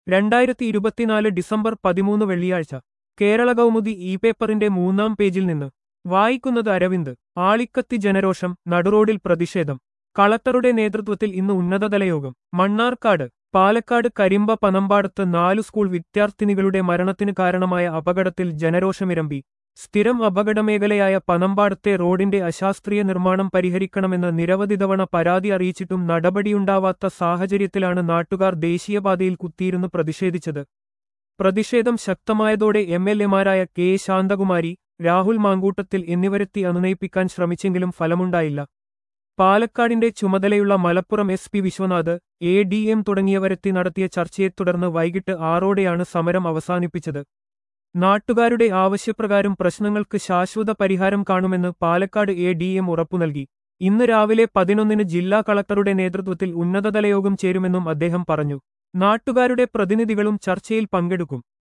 രണ്ടായിരത്തി ഇരുപത്തിനാല് ഡിസംബർ പതിമൂന്ന് വെള്ളിയാഴ്ച കേരള കൗമുദി ഇ പേപ്പറിന്റെ മൂന്നാം പേജിൽ നിന്ന് വായിക്കുന്നത് അരവിന്ദ് ആളിക്കത്തി ജനരോഷം നടുറോഡിൽ പ്രതിഷേധം കളക്ടറുടെ നേതൃത്വത്തിൽ ഇന്ന് ഉന്നതതല യോഗം മണ്ണാർക്കാട് പാലക്കാട് കരിമ്പ പനമ്പാടത്ത് നാലു സ്കൂൾ വിദ്യാർത്ഥിനികളുടെ മരണത്തിന് കാരണമായ അപകടത്തിൽ ജനരോഷമിരമ്പി സ്ഥിരം അപകടമേഖലയായ പനമ്പാടത്തെ റോഡിന്റെ അശാസ്ത്രീയ നിർമ്മാണം പരിഹരിക്കണമെന്ന് നിരവധി തവണ പരാതി അറിയിച്ചിട്ടും നടപടിയുണ്ടാവാത്ത സാഹചര്യത്തിലാണ് നാട്ടുകാർ ദേശീയപാതയിൽ കുത്തിയിരുന്ന് പ്രതിഷേധിച്ചത് പ്രതിഷേധം ശക്തമായതോടെ എം എൽ എമാരായ കെ ശാന്തകുമാരി രാഹുൽ മാങ്കൂട്ടത്തിൽ എന്നിവരെത്തി അനുനയിപ്പിക്കാൻ ശ്രമിച്ചെങ്കിലും ഫലമുണ്ടായില്ല പാലക്കാടിന്റെ ചുമതലയുള്ള Malappuram S P Vishwanath A D M തുടങ്ങിയവരെത്തി നടത്തിയ ചർച്ചയെ തുടർന്ന് വൈകിട്ട് ആറോടെയാണ് സമരം അവസാനിപ്പിച്ചത് നാട്ടുകാരുടെ ആവശ്യപ്രകാരം പ്രശ്നങ്ങൾക്ക് ശാശ്വത പരിഹാരം കാണുമെന്ന് പാലക്കാട് എ ഡി എം ഉറപ്പു നൽകി ഇന്ന് രാവിലെ പതിനൊന്നിന് ജില്ലാ കളക്ടറുടെ നേതൃത്വത്തിൽ ഉന്നതതല യോഗം ചേരുമെന്നും അദ്ദേഹം പറഞ്ഞു നാട്ടുകാരുടെ പ്രതിനിധികളും ചർച്ചയിൽ പങ്കെടുക്കും